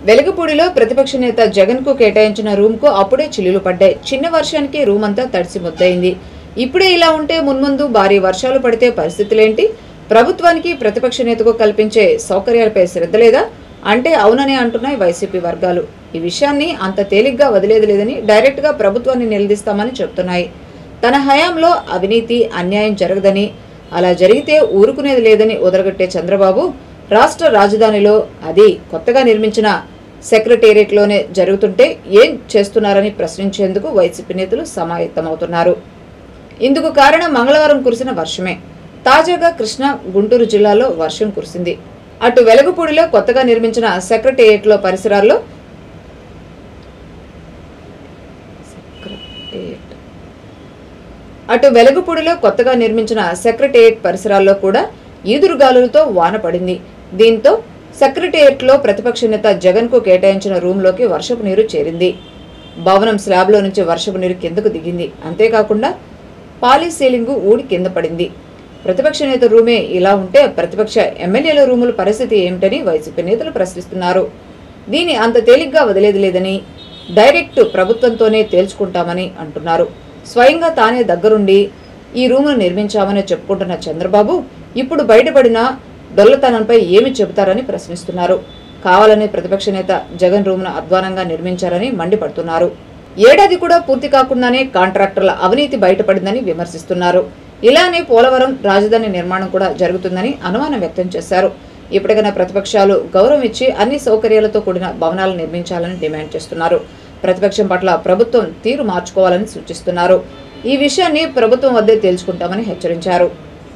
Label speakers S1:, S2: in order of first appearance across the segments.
S1: వెలుగుపూడిలో ప్రతిపక్ష నేత జగన్ కు కేటాయించిన రూమ్ కు అప్పుడే చిల్లులు పడ్డాయి చిన్న వర్షానికి రూమ్ అంతా తడిసి ముద్దయింది ఇప్పుడే ఇలా ఉంటే మున్ముందు భారీ వర్షాలు పడితే పరిస్థితులేంటి ప్రభుత్వానికి ప్రతిపక్ష నేతకు కల్పించే సౌకర్యాలపై శ్రద్ధ లేదా అంటే అవునని అంటున్నాయి వైసీపీ వర్గాలు ఈ విషయాన్ని అంత తేలిగ్గా వదిలేది లేదని డైరెక్ట్ గా ప్రభుత్వాన్ని నిలదీస్తామని చెబుతున్నాయి తన హయాంలో అవినీతి అన్యాయం జరగదని అలా జరిగితే ఊరుకునేది లేదని ఉదరగొట్టే చంద్రబాబు రాష్ట్ర రాజధానిలో అది కొత్తగా నిర్మించిన సెక్రటేరియట్లోనే జరుగుతుంటే ఏం చేస్తున్నారని ప్రశ్నించేందుకు వైసీపీ నేతలు సమాయత్తమవుతున్నారు ఇందుకు కారణం మంగళవారం కురిసిన వర్షమే తాజాగా కృష్ణా గుంటూరు జిల్లాలో వర్షం కురిసింది అటు వెలగపూడిలో కొత్తగా నిర్మించిన సెక్రటేరియట్లో పరిసరాల్లో సెక్రటేరియట్ అటు వెలగపూడిలో కొత్తగా నిర్మించిన సెక్రటేరియట్ పరిసరాల్లో కూడా ఈదురుగాలులతో వాన పడింది దీంతో సెక్రటేరియట్లో ప్రతిపక్ష నేత జగన్ కు కేటాయించిన రూంలోకి వర్షపు నీరు చేరింది భవనం స్లాబ్లో నుంచి వర్షపు నీరు కిందకు దిగింది అంతేకాకుండా పాలీ సీలింగు ఊడి కింద పడింది ప్రతిపక్ష నేత రూమే ఇలా ఉంటే ప్రతిపక్ష ఎమ్మెల్యేల రూముల పరిస్థితి ఏమిటని వైసీపీ నేతలు ప్రశ్నిస్తున్నారు దీన్ని అంత తేలిగ్గా వదిలేది లేదని డైరెక్ట్ ప్రభుత్వంతోనే తేల్చుకుంటామని అంటున్నారు స్వయంగా తానే దగ్గరుండి ఈ రూమును నిర్మించామని చెప్పుకుంటున్న చంద్రబాబు ఇప్పుడు బయటపడిన దొల్లతనంపై ఏమి చెబుతారని ప్రశ్నిస్తున్నారు కావాలని ప్రతిపక్ష నేత జగన్ రూమును అధ్వానంగా నిర్మించారని మండిపడుతున్నారు ఏడాది కూడా పూర్తి కాకుండానే కాంట్రాక్టర్ల అవినీతి బయటపడిందని విమర్శిస్తున్నారు ఇలానే పోలవరం రాజధాని నిర్మాణం కూడా జరుగుతుందని అనుమానం వ్యక్తం చేశారు ఇప్పటికైనా ప్రతిపక్షాలు గౌరవం ఇచ్చి అన్ని సౌకర్యాలతో కూడిన భవనాలు నిర్మించాలని డిమాండ్ చేస్తున్నారు ప్రతిపక్షం పట్ల ప్రభుత్వం తీరు మార్చుకోవాలని సూచిస్తున్నారు ఈ విషయాన్ని ప్రభుత్వం వద్దే తేల్చుకుంటామని హెచ్చరించారు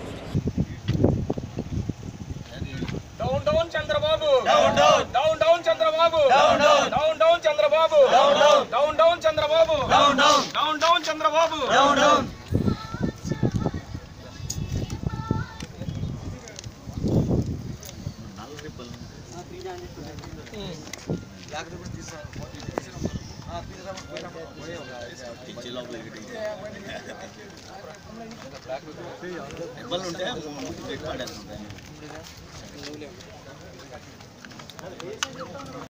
S2: down down Chandrababu down down down down Chandrababu down down down down Chandrababu down down down down Chandrababu down down down down Chandrababu down down
S3: ఇబ్బంది ఉంటే ఎక్కువ